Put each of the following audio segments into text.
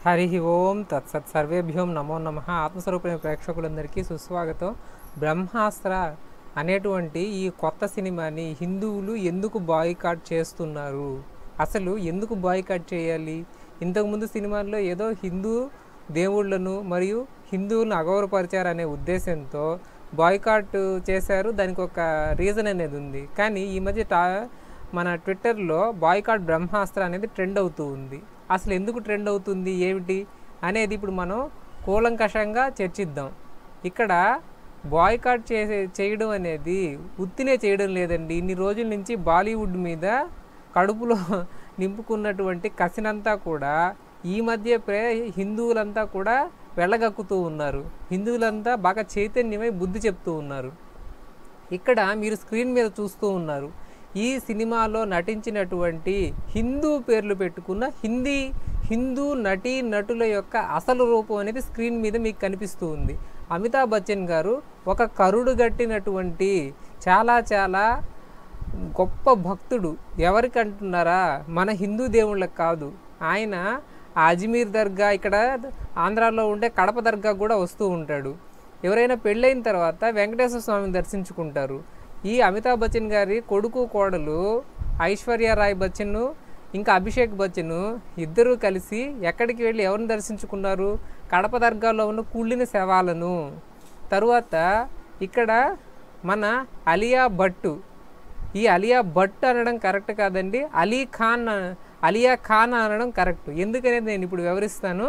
హరి ఓం తత్సత్ సర్వేభ్యోం నమో నమ ఆత్మస్వరూపమైన ప్రేక్షకులందరికీ సుస్వాగతం బ్రహ్మాస్త్ర అనేటువంటి ఈ కొత్త సినిమాని హిందువులు ఎందుకు బాయ్కాట్ చేస్తున్నారు అసలు ఎందుకు బాయ్కాట్ చేయాలి ఇంతకుముందు సినిమాల్లో ఏదో హిందూ దేవుళ్ళను మరియు హిందువులను అగౌరవపరిచారు అనే ఉద్దేశంతో బాయ్కాట్ చేశారు దానికి ఒక రీజన్ అనేది ఉంది కానీ ఈ మధ్య టా మన ట్విట్టర్లో బాయ్కాట్ బ్రహ్మాస్త్ర అనేది ట్రెండ్ అవుతూ ఉంది అసలు ఎందుకు ట్రెండ్ అవుతుంది ఏమిటి అనేది ఇప్పుడు మనం కూలంకషంగా చర్చిద్దాం ఇక్కడ బాయ్కాట్ చేసే చేయడం అనేది ఉత్తినే చేయడం లేదండి ఇన్ని రోజుల నుంచి బాలీవుడ్ మీద కడుపులో నింపుకున్నటువంటి కసినంతా కూడా ఈ మధ్య ప్రే హిందువులంతా కూడా వెళ్ళగక్కుతూ ఉన్నారు హిందువులంతా బాగా చైతన్యమై బుద్ధి చెప్తూ ఉన్నారు ఇక్కడ మీరు స్క్రీన్ మీద చూస్తూ ఉన్నారు ఈ సినిమాలో నటించినటువంటి హిందూ పేర్లు పెట్టుకున్న హిందీ హిందూ నటీ నటుల యొక్క అసలు రూపం అనేది స్క్రీన్ మీద మీకు కనిపిస్తూ ఉంది అమితాబ్ బచ్చన్ గారు ఒక కరుడు గట్టినటువంటి చాలా చాలా గొప్ప భక్తుడు ఎవరికి అంటున్నారా మన హిందూ దేవుళ్ళకి కాదు ఆయన ఆ అజ్మీర్ దర్గా ఇక్కడ ఆంధ్రాలో ఉండే కడప దర్గా కూడా వస్తూ ఉంటాడు ఎవరైనా పెళ్ళైన తర్వాత వెంకటేశ్వర స్వామిని దర్శించుకుంటారు ఈ అమితాబ్ బచ్చన్ గారి కొడుకు కోడలు ఐశ్వర్య రాయ్ బచ్చన్ ఇంకా అభిషేక్ బచ్చన్ ఇద్దరూ కలిసి ఎక్కడికి వెళ్ళి ఎవరిని దర్శించుకున్నారు కడప దర్గాలో ఉన్న కుళ్ళిన శవాలను తరువాత ఇక్కడ మన అలియా భట్టు ఈ అలియా భట్ అనడం కరెక్ట్ కాదండి అలీ ఖాన్ అన- అలియా ఖాన్ అనడం కరెక్ట్ ఎందుకనేది నేను ఇప్పుడు వివరిస్తాను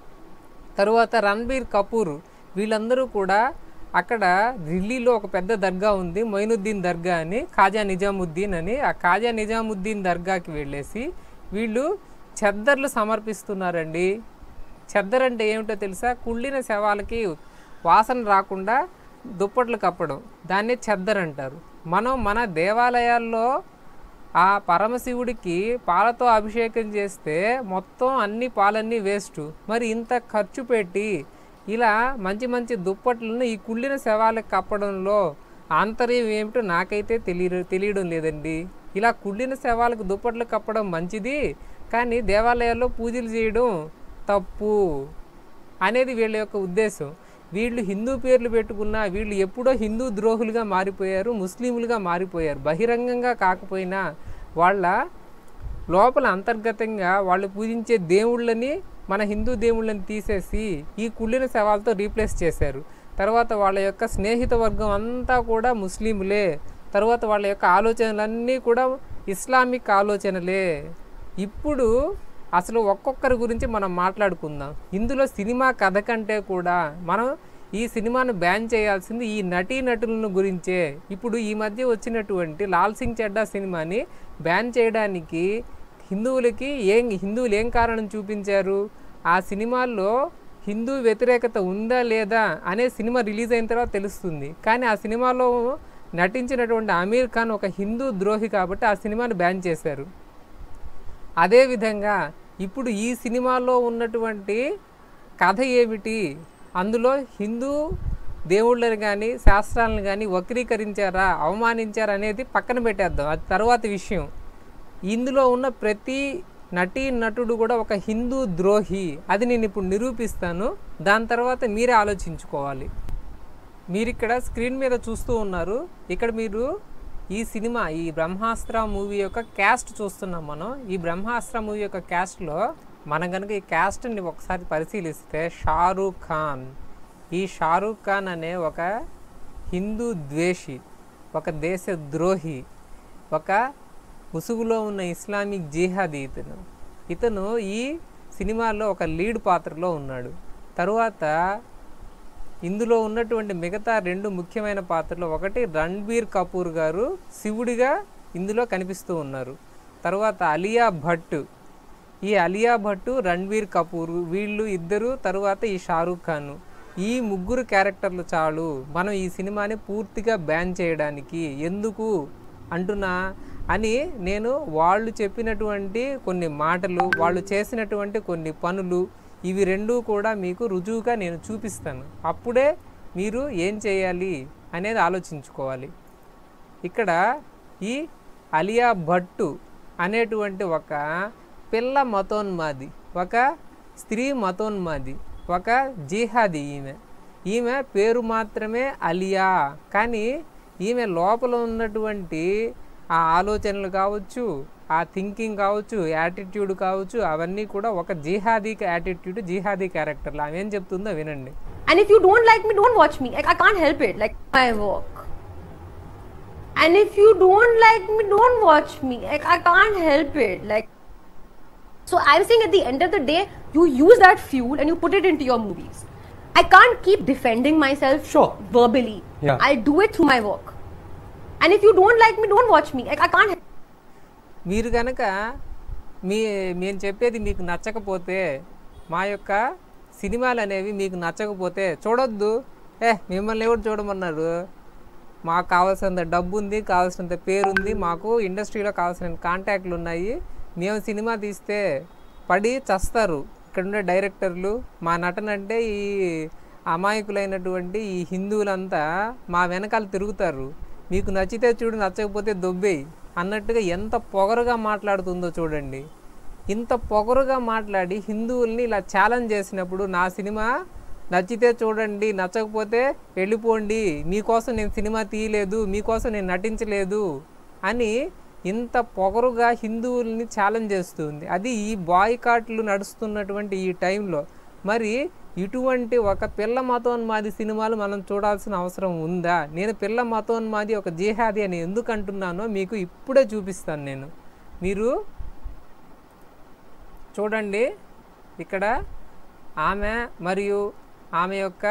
తరువాత రణబీర్ కపూర్ వీళ్ళందరూ కూడా అక్కడ ఢిల్లీలో ఒక పెద్ద దర్గా ఉంది మొయినుద్దీన్ దర్గా అని ఖాజా నిజాముద్దీన్ అని ఆ ఖాజా నిజాముద్దీన్ దర్గాకి వెళ్ళేసి వీళ్ళు చెద్దర్లు సమర్పిస్తున్నారండి చెద్దర్ అంటే ఏమిటో తెలుసా కుళ్ళిన శవాలకి వాసన రాకుండా దుప్పట్లు కప్పడం దాన్ని చెద్దర్ అంటారు మనం మన దేవాలయాల్లో ఆ పరమశివుడికి పాలతో అభిషేకం చేస్తే మొత్తం అన్ని పాలన్నీ వేస్ట్ మరి ఇంత ఖర్చు పెట్టి ఇలా మంచి మంచి దుప్పట్లను ఈ కుళ్ళిన శవాలకు కప్పడంలో ఆంతర్యం ఏమిటో నాకైతే తెలియ తెలియడం లేదండి ఇలా కుళ్ళిన శవాలకు దుప్పట్లు కప్పడం మంచిది కానీ దేవాలయాల్లో పూజలు చేయడం తప్పు అనేది వీళ్ళ యొక్క ఉద్దేశం వీళ్ళు హిందూ పేర్లు పెట్టుకున్న వీళ్ళు ఎప్పుడో హిందూ ద్రోహులుగా మారిపోయారు ముస్లింలుగా మారిపోయారు బహిరంగంగా కాకపోయినా వాళ్ళ లోపల అంతర్గతంగా వాళ్ళు పూజించే దేవుళ్ళని మన హిందూ దేవుళ్ళని తీసేసి ఈ కుళ్ళిన శవాలతో రీప్లేస్ చేశారు తర్వాత వాళ్ళ యొక్క స్నేహిత వర్గం అంతా కూడా ముస్లింలే తర్వాత వాళ్ళ యొక్క ఆలోచనలన్నీ కూడా ఇస్లామిక్ ఆలోచనలే ఇప్పుడు అసలు ఒక్కొక్కరి గురించి మనం మాట్లాడుకుందాం ఇందులో సినిమా కథ కంటే కూడా మనం ఈ సినిమాను బ్యాన్ చేయాల్సింది ఈ నటీ నటులను గురించే ఇప్పుడు ఈ మధ్య వచ్చినటువంటి లాల్ సింగ్ చెడ్డా సినిమాని బ్యాన్ చేయడానికి హిందువులకి ఏం హిందువులు ఏం కారణం చూపించారు ఆ సినిమాల్లో హిందూ వ్యతిరేకత ఉందా లేదా అనే సినిమా రిలీజ్ అయిన తర్వాత తెలుస్తుంది కానీ ఆ సినిమాలో నటించినటువంటి అమీర్ ఖాన్ ఒక హిందూ ద్రోహి కాబట్టి ఆ సినిమాను బ్యాన్ చేశారు అదేవిధంగా ఇప్పుడు ఈ సినిమాలో ఉన్నటువంటి కథ ఏమిటి అందులో హిందూ దేవుళ్ళని కానీ శాస్త్రాలను కానీ వక్రీకరించారా అవమానించారా అనేది పక్కన పెట్టేద్దాం అది తర్వాత విషయం ఇందులో ఉన్న ప్రతి నటీ నటుడు కూడా ఒక హిందూ ద్రోహి అది నేను ఇప్పుడు నిరూపిస్తాను దాని తర్వాత మీరే ఆలోచించుకోవాలి మీరు ఇక్కడ స్క్రీన్ మీద చూస్తూ ఉన్నారు ఇక్కడ మీరు ఈ సినిమా ఈ బ్రహ్మాస్త్ర మూవీ యొక్క క్యాస్ట్ చూస్తున్నాం మనం ఈ బ్రహ్మాస్త్ర మూవీ యొక్క క్యాస్ట్లో మనం కనుక ఈ క్యాస్ట్ని ఒకసారి పరిశీలిస్తే షారూక్ ఖాన్ ఈ షారూక్ ఖాన్ అనే ఒక హిందూ ద్వేషి ఒక దేశ ద్రోహి ఒక ముసుగులో ఉన్న ఇస్లామిక్ జిహాదీ ఇతను ఇతను ఈ సినిమాలో ఒక లీడ్ పాత్రలో ఉన్నాడు తరువాత ఇందులో ఉన్నటువంటి మిగతా రెండు ముఖ్యమైన పాత్రలు ఒకటి రణ్బీర్ కపూర్ గారు శివుడిగా ఇందులో కనిపిస్తూ ఉన్నారు తర్వాత అలియా భట్ ఈ అలియా భట్ రణ్బీర్ కపూర్ వీళ్ళు ఇద్దరు తరువాత ఈ షారూక్ ఖాన్ ఈ ముగ్గురు క్యారెక్టర్లు చాలు మనం ఈ సినిమాని పూర్తిగా బ్యాన్ చేయడానికి ఎందుకు అంటున్నా అని నేను వాళ్ళు చెప్పినటువంటి కొన్ని మాటలు వాళ్ళు చేసినటువంటి కొన్ని పనులు ఇవి రెండూ కూడా మీకు రుజువుగా నేను చూపిస్తాను అప్పుడే మీరు ఏం చేయాలి అనేది ఆలోచించుకోవాలి ఇక్కడ ఈ అలియా భట్టు అనేటువంటి ఒక పిల్ల మతోన్మాది ఒక స్త్రీ మతోన్మాది ఒక జిహాది ఈమె ఈమె పేరు మాత్రమే అలియా కానీ ఈమె లోపల ఉన్నటువంటి ఆ ఆలోచనలు కావచ్చు ఆ థింకింగ్ కావచ్చు యాటిట్యూడ్ కావచ్చు అవన్నీ కూడా ఒక జిహాదీ యాటిట్యూడ్ జిహాదీ క్యారెక్టర్లు ఆమె ఏం చెప్తుందో వినండి And if you don't like me, don't watch me. Like, I can't help it. Like my work. And if you don't like me, don't watch me. Like I can't help it. Like so I'm saying at the end of the day, you use that fuel and you put it into your movies. I can't keep defending myself Sure. verbally. Yeah. I'll do it through my work. And if you don't like me, don't watch me. Like I can't help మీరు కనుక మీ మేము చెప్పేది మీకు నచ్చకపోతే మా యొక్క సినిమాలు అనేవి మీకు నచ్చకపోతే చూడొద్దు ఏ మిమ్మల్ని ఎవరు చూడమన్నారు మాకు కావాల్సినంత డబ్బు ఉంది కావాల్సినంత పేరు ఉంది మాకు ఇండస్ట్రీలో కావాల్సిన కాంటాక్ట్లు ఉన్నాయి మేము సినిమా తీస్తే పడి చస్తారు ఇక్కడ ఉండే డైరెక్టర్లు మా నటన అంటే ఈ అమాయకులైనటువంటి ఈ హిందువులంతా మా వెనకాల తిరుగుతారు మీకు నచ్చితే చూడు నచ్చకపోతే దొబ్బేయి అన్నట్టుగా ఎంత పొగరుగా మాట్లాడుతుందో చూడండి ఇంత పొగరుగా మాట్లాడి హిందువుల్ని ఇలా ఛాలెంజ్ చేసినప్పుడు నా సినిమా నచ్చితే చూడండి నచ్చకపోతే వెళ్ళిపోండి మీకోసం నేను సినిమా తీయలేదు మీకోసం నేను నటించలేదు అని ఇంత పొగరుగా హిందువుల్ని ఛాలెంజ్ చేస్తుంది అది ఈ బాయ్కాట్లు నడుస్తున్నటువంటి ఈ టైంలో మరి ఇటువంటి ఒక పిల్ల మతోన్మాది సినిమాలు మనం చూడాల్సిన అవసరం ఉందా నేను పిల్ల మతోన్మాది ఒక జిహాది అని ఎందుకు అంటున్నానో మీకు ఇప్పుడే చూపిస్తాను నేను మీరు చూడండి ఇక్కడ ఆమె మరియు ఆమె యొక్క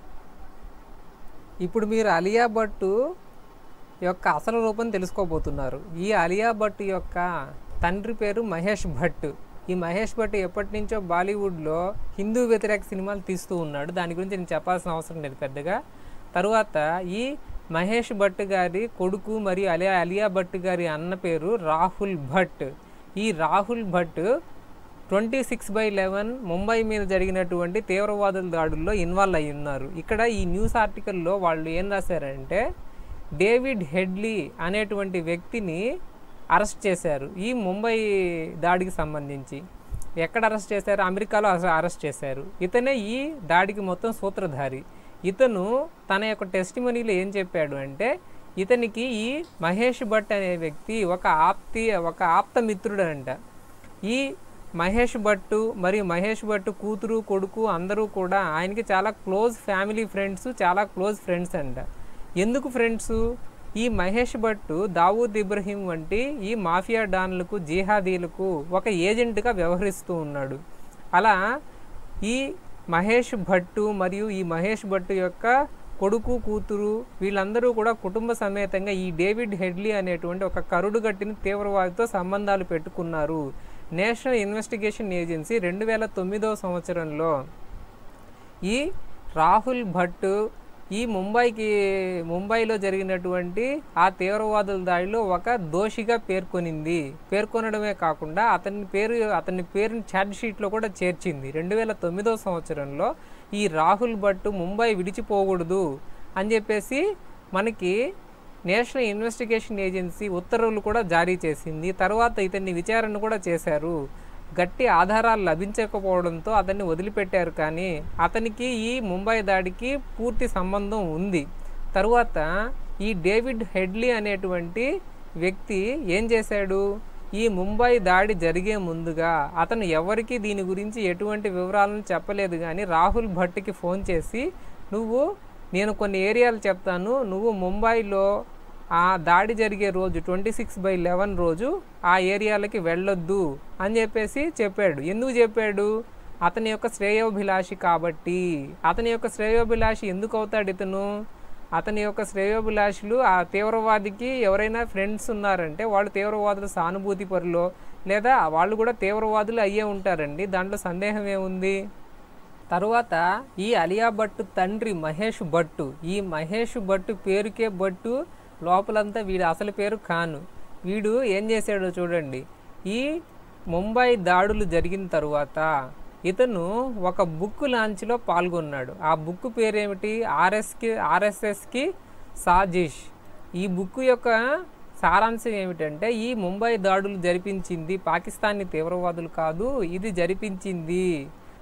ఇప్పుడు మీరు అలియా భట్టు యొక్క అసలు రూపం తెలుసుకోబోతున్నారు ఈ అలియా భట్ యొక్క తండ్రి పేరు మహేష్ భట్ ఈ మహేష్ భట్ ఎప్పటి నుంచో బాలీవుడ్లో హిందూ వ్యతిరేక సినిమాలు తీస్తూ ఉన్నాడు దాని గురించి నేను చెప్పాల్సిన అవసరం లేదు పెద్దగా తరువాత ఈ మహేష్ భట్ గారి కొడుకు మరియు అలియా అలియా భట్ గారి అన్న పేరు రాహుల్ భట్ ఈ Rahul Bhat twenty six by eleven Mumbai మీద జరిగినటువంటి తీవ్రవాదుల దాడుల్లో ఇన్వాల్వ్ అయి ఉన్నారు ఇక్కడ ఈ న్యూస్ ఆర్టికల్లో వాళ్ళు ఏం రాశారంటే డేవిడ్ హెడ్లీ అనేటువంటి వ్యక్తిని అరెస్ట్ చేశారు ఈ ముంబై దాడికి సంబంధించి ఎక్కడ అరెస్ట్ చేశారు అమెరికాలో అస- అరెస్ట్ చేశారు ఇతనే ఈ దాడికి మొత్తం సూత్రధారి ఇతను తన యొక్క టెస్టిమనీలో ఏం చెప్పాడు అంటే ఇతనికి ఈ మహేష్ భట్ అనే వ్యక్తి ఒక ఆప్తి ఒక ఆప్త మిత్రుడు అంట ఈ మహేష్ భట్టు మరియు మహేష్ భట్టు కూతురు కొడుకు అందరూ కూడా ఆయనకి చాలా క్లోజ్ ఫ్యామిలీ ఫ్రెండ్స్ చాలా క్లోజ్ ఫ్రెండ్స్ అంట ఎందుకు ఫ్రెండ్స్ ఈ మహేష్ భట్టు దావూద్ ఇబ్రహీం వంటి ఈ మాఫియా డాన్లకు జిహాదీలకు ఒక ఏజెంట్గా వ్యవహరిస్తూ ఉన్నాడు అలా ఈ మహేష్ భట్టు మరియు ఈ మహేష్ భట్టు యొక్క కొడుకు కూతురు వీళ్ళందరూ కూడా కుటుంబ సమేతంగా ఈ డేవిడ్ హెడ్లీ అనేటువంటి ఒక కరుడుగట్టిన తీవ్రవాదితో సంబంధాలు పెట్టుకున్నారు నేషనల్ ఇన్వెస్టిగేషన్ ఏజెన్సీ రెండు వేల తొమ్మిదవ సంవత్సరంలో ఈ రాహుల్ భట్ ఈ ముంబైకి ముంబైలో జరిగినటువంటి ఆ తీవ్రవాదుల దాడిలో ఒక దోషిగా పేర్కొనింది పేర్కొనడమే కాకుండా అతని పేరు అతని పేరుని ఛార్జ్ షీట్లో కూడా చేర్చింది రెండు వేల తొమ్మిదవ సంవత్సరంలో ఈ రాహుల్ భట్ ముంబై విడిచిపోకూడదు అని చెప్పేసి మనకి నేషనల్ ఇన్వెస్టిగేషన్ ఏజెన్సీ ఉత్తర్వులు కూడా జారీ చేసింది తర్వాత ఇతన్ని విచారణ కూడా చేశారు గట్టి ఆధారాలు లభించకపోవడంతో అతన్ని వదిలిపెట్టారు కానీ అతనికి ఈ ముంబై దాడికి పూర్తి సంబంధం ఉంది తరువాత ఈ డేవిడ్ హెడ్లీ అనేటువంటి వ్యక్తి ఏం చేశాడు ఈ ముంబై దాడి జరిగే ముందుగా అతను ఎవరికి దీని గురించి ఎటువంటి వివరాలను చెప్పలేదు కానీ రాహుల్ భట్కి ఫోన్ చేసి నువ్వు నేను కొన్ని ఏరియాలు చెప్తాను నువ్వు ముంబైలో ఆ దాడి జరిగే రోజు ట్వంటీ సిక్స్ బై లెవెన్ రోజు ఆ ఏరియాలకి వెళ్ళొద్దు అని చెప్పేసి చెప్పాడు ఎందుకు చెప్పాడు అతని యొక్క శ్రేయోభిలాషి కాబట్టి అతని యొక్క శ్రేయోభిలాషి ఎందుకు అవుతాడు ఇతను అతని యొక్క శ్రేయోభిలాషులు ఆ తీవ్రవాదికి ఎవరైనా ఫ్రెండ్స్ ఉన్నారంటే వాళ్ళు తీవ్రవాదులు సానుభూతి పరులో లేదా వాళ్ళు కూడా తీవ్రవాదులు అయ్యే ఉంటారండి దాంట్లో సందేహం ఏముంది తరువాత ఈ అలియా భట్టు తండ్రి మహేష్ భట్టు ఈ మహేష్ భట్టు పేరుకే భట్టు లోపలంతా వీడి అసలు పేరు ఖాను వీడు ఏం చేశాడో చూడండి ఈ ముంబై దాడులు జరిగిన తరువాత ఇతను ఒక బుక్ లాంచ్లో పాల్గొన్నాడు ఆ బుక్ పేరేమిటి ఆర్ఎస్కి ఆర్ఎస్ఎస్కి సాజిష్ ఈ బుక్ యొక్క సారాంశం ఏమిటంటే ఈ ముంబై దాడులు జరిపించింది పాకిస్తానీ తీవ్రవాదులు కాదు ఇది జరిపించింది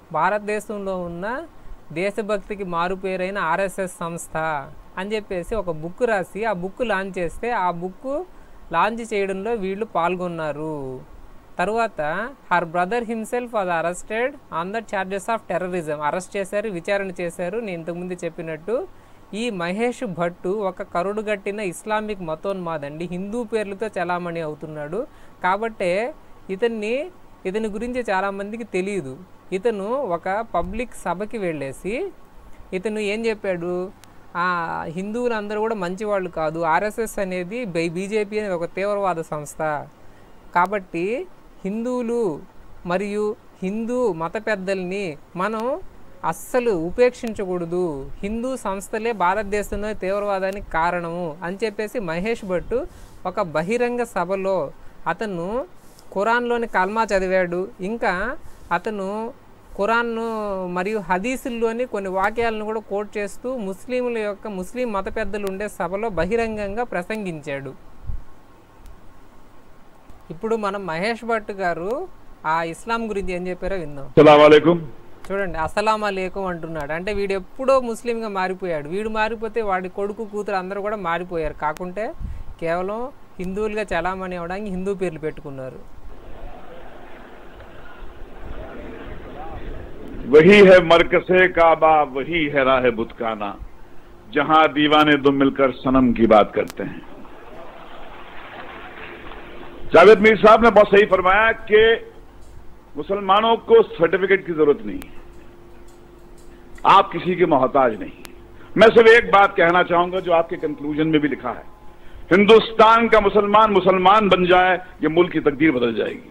భారతదేశంలో ఉన్న దేశభక్తికి మారుపేరైన ఆర్ఎస్ఎస్ సంస్థ అని చెప్పేసి ఒక బుక్ రాసి ఆ బుక్ లాంచ్ చేస్తే ఆ బుక్ లాంచ్ చేయడంలో వీళ్ళు పాల్గొన్నారు తరువాత her brother himself was arrested on the charges of terrorism arrest చేశారు విచారణ చేశారు నేను ఇంతకుముందు చెప్పినట్టు ఈ మహేష్ భట్టు ఒక కరుడుగట్టిన ఇస్లామిక్ మతోన్మాదండి హిందూ పేర్లతో చలామణి అవుతున్నాడు కాబట్టే ఇతన్ని ఇతని గురించి చాలామందికి తెలియదు ఇతను ఒక పబ్లిక్ సభకి వెళ్ళేసి ఇతను ఏం చెప్పాడు ఆ హిందువులందరూ కూడా మంచివాళ్ళు కాదు ఆర్ఎస్ఎస్ అనేది బీజేపీ అనేది ఒక తీవ్రవాద సంస్థ కాబట్టి హిందువులు మరియు హిందూ మత పెద్దల్ని మనం అస్సలు ఉపేక్షించకూడదు హిందూ సంస్థలే భారతదేశంలో తీవ్రవాదానికి కారణము అని చెప్పేసి మహేష్ భట్ ఒక బహిరంగ సభలో అతను ఖురాన్లోని కల్మా చదివాడు ఇంకా అతను ఖురాన్ను మరియు హదీసుల్లోని కొన్ని వాక్యాలను కూడా కోట్ చేస్తూ ముస్లింల యొక్క ముస్లిం మత పెద్దలు ఉండే సభలో బహిరంగంగా ప్రసంగించాడు ఇప్పుడు మనం మహేష్ భట్ గారు ఆ ఇస్లాం గురించి ఏం చెప్పారో విందాం सलामकुम చూడండి అస్సలాం అలేకం అంటున్నాడు అంటే వీడు ఎప్పుడో ముస్లింగా మారిపోయాడు వీడు మారిపోతే వాడి కొడుకు కూతురు అందరూ కూడా మారిపోయారు కాకుంటే కేవలం హిందువులుగా చలామణి అవడానికి హిందూ పేర్లు పెట్టుకున్నారు वही है मरकसे काबा वही है राह बुतकाना जहां दीवाने दो मिलकर सनम की बात करते हैं जावेद मीर साहब ने बहुत सही फरमाया कि मुसलमानों को सर्टिफिकेट की जरूरत नहीं आप किसी के मोहताज नहीं मैं सिर्फ एक बात कहना चाहूंगा जो आपके कंक्लूजन में भी लिखा है हिंदुस्तान का मुसलमान मुसलमान बन जाए ये मुल्क की तकदीर बदल जाएगी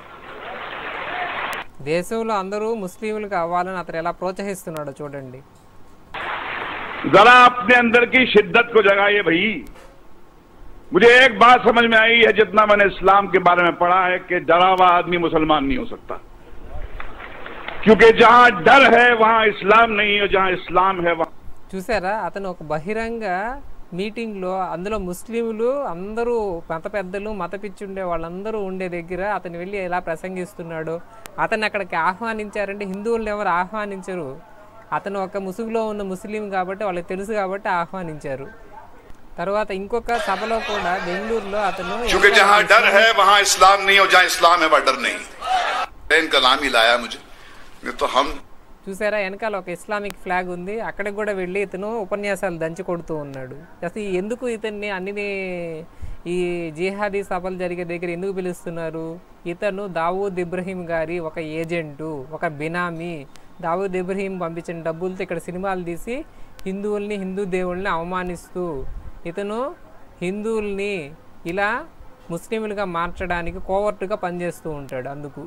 దేశంలో అందరూ ముస్లింలకు అవ్వాలని అతను ఎలా ప్రోత్సహిస్తున్నాడో చూడండి जरा अपने अंदर की शिद्दत को जगाइए भाई मुझे एक बात समझ में आई है जितना मैंने इस्लाम के बारे में पढ़ा है कि डरा हुआ आदमी मुसलमान नहीं हो सकता क्योंकि जहां डर है वहां इस्लाम नहीं है जहां इस्लाम है वहां చూసారా అతను ఒక బహిరంగ మీటింగ్లో అందులో ముస్లింలు అందరూ మత పెద్దలు మత పిచ్చి ఉండే వాళ్ళందరూ ఉండే దగ్గర అతను వెళ్ళి ఎలా ప్రసంగిస్తున్నాడు అతను అక్కడికి ఆహ్వానించారంటే హిందువులను ఎవరు ఆహ్వానించరు అతను ఒక ముసుగులో ఉన్న ముస్లిం కాబట్టి వాళ్ళకి తెలుసు కాబట్టి ఆహ్వానించారు తర్వాత ఇంకొక సభలో కూడా బెంగళూరులో అతను क्योंकि जहां डर है वहां इस्लाम नहीं और जहां इस्लाम है वहां डर नहीं ट्रेन का नाम ही लाया मुझे नहीं तो हम చూసారా వెనకాల ఒక ఇస్లామిక్ ఫ్లాగ్ ఉంది అక్కడికి కూడా వెళ్ళి ఇతను ఉపన్యాసాలు దంచి కొడుతూ ఉన్నాడు అసలు ఎందుకు ఇతన్ని అన్ని ఈ జిహాదీ సభలు జరిగే దగ్గర ఎందుకు పిలుస్తున్నారు ఇతను దావూద్ ఇబ్రహీం గారి ఒక ఏజెంటు ఒక బినామీ దావూద్ ఇబ్రహీం పంపించిన డబ్బులతో ఇక్కడ సినిమాలు తీసి హిందువుల్ని హిందూ దేవుళ్ళని అవమానిస్తూ ఇతను హిందువుల్ని ఇలా ముస్లింలుగా మార్చడానికి కోవర్టుగా పనిచేస్తూ ఉంటాడు అందుకు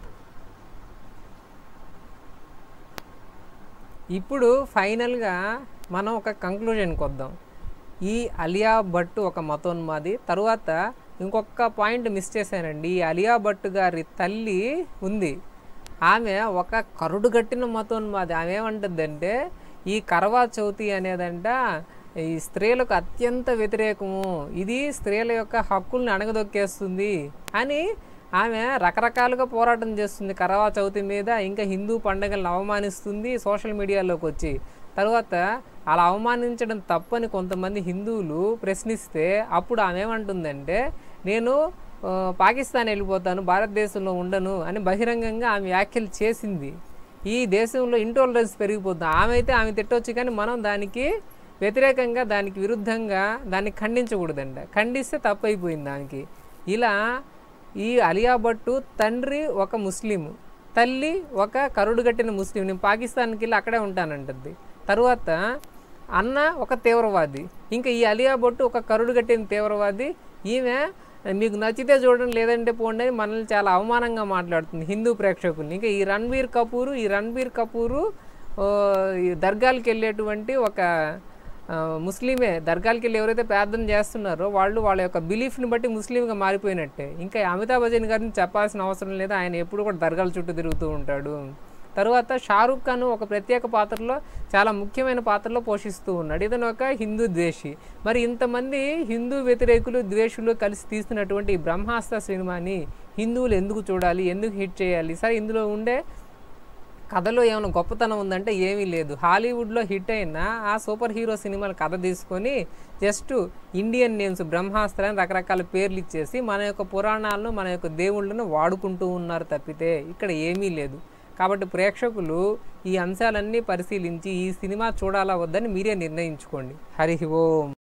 ఇప్పుడు ఫైనల్గా మనం ఒక కంక్లూజన్కి వద్దాం ఈ అలియా భట్ ఒక మతోన్మాది తరువాత ఇంకొక పాయింట్ మిస్ చేశానండి ఈ అలియా భట్ గారి తల్లి ఉంది ఆమె ఒక కరుడు కట్టిన మతోన్మాది ఆమె ఏమంటుందంటే ఈ కరవా చౌతి అనేదంట ఈ స్త్రీలకు అత్యంత వ్యతిరేకము ఇది స్త్రీల యొక్క హక్కుల్ని అణగదొక్కేస్తుంది అని ఆమె రకరకాలుగా పోరాటం చేస్తుంది కరవా చవితి మీద ఇంకా హిందూ పండుగలను అవమానిస్తుంది సోషల్ మీడియాలోకి వచ్చి తర్వాత అలా అవమానించడం తప్పని కొంతమంది హిందువులు ప్రశ్నిస్తే అప్పుడు ఆమె ఏమంటుందంటే నేను ఆ, పాకిస్తాన్ వెళ్ళిపోతాను భారతదేశంలో ఉండను అని బహిరంగంగా ఆమె వ్యాఖ్యలు చేసింది ఈ దేశంలో ఇంటాలరెన్స్ పెరిగిపోతుంది ఆమె అయితే ఆమె తిట్టవచ్చు కానీ మనం దానికి వ్యతిరేకంగా దానికి విరుద్ధంగా దాన్ని ఖండించకూడదంట ఖండిస్తే తప్పు అయిపోయింది దానికి ఇలా ఈ అలియా భట్టు తండ్రి ఒక ముస్లిం తల్లి ఒక కరుడుగట్టిన ముస్లిం నేను పాకిస్తాన్కి వెళ్ళి అక్కడే ఉంటానంటది తరువాత అన్న ఒక తీవ్రవాది ఇంకా ఈ అలియా భట్టు ఒక కరుడుగట్టిన తీవ్రవాది ఈమె మీకు నచ్చితే చూడండి లేదంటే పోండి అని మనల్ని చాలా అవమానంగా మాట్లాడుతుంది హిందూ ప్రేక్షకుల్ని ఇంకా ఈ రణ్బీర్ కపూరు ఈ రణ్బీర్ కపూరు ఆ, ఈ దర్గాలకు వెళ్ళేటువంటి ఒక ఆ, ముస్లిమే దర్గాలకి వెళ్ళి ఎవరైతే ప్రార్థన చేస్తున్నారో వాళ్ళు వాళ్ళ యొక్క బిలీఫ్ని బట్టి ముస్లింగా మారిపోయినట్టే ఇంకా అమితాబ్ బచ్చన్ గారిని చెప్పాల్సిన అవసరం లేదు ఆయన ఎప్పుడు కూడా దర్గాల చుట్టూ తిరుగుతూ ఉంటాడు తర్వాత షారుఖ్ ఖాన్ ఒక ప్రత్యేక పాత్రలో చాలా ముఖ్యమైన పాత్రలో పోషిస్తూ ఉన్నాడు ఇతను ఒక హిందూ ద్వేషి మరి ఇంతమంది హిందూ వ్యతిరేకులు ద్వేషులు కలిసి తీస్తున్నటువంటి ఈ బ్రహ్మాస్త్ర సినిమాని హిందువులు ఎందుకు చూడాలి ఎందుకు హిట్ చేయాలి సరే ఇందులో ఉండే కథలో ఏమైనా గొప్పతనం ఉందంటే ఏమీ లేదు హాలీవుడ్లో హిట్ అయిన ఆ సూపర్ హీరో సినిమాల కథ తీసుకొని జస్ట్ ఇండియన్ నేమ్స్ బ్రహ్మాస్త్ర అని రకరకాల పేర్లు ఇచ్చేసి మన యొక్క పురాణాలను మన యొక్క దేవుళ్ళను వాడుకుంటూ ఉన్నారు తప్పితే ఇక్కడ ఏమీ లేదు కాబట్టి ప్రేక్షకులు ఈ అంశాలన్నీ పరిశీలించి ఈ సినిమా చూడాలా వద్దని మీరే నిర్ణయించుకోండి హరి ఓం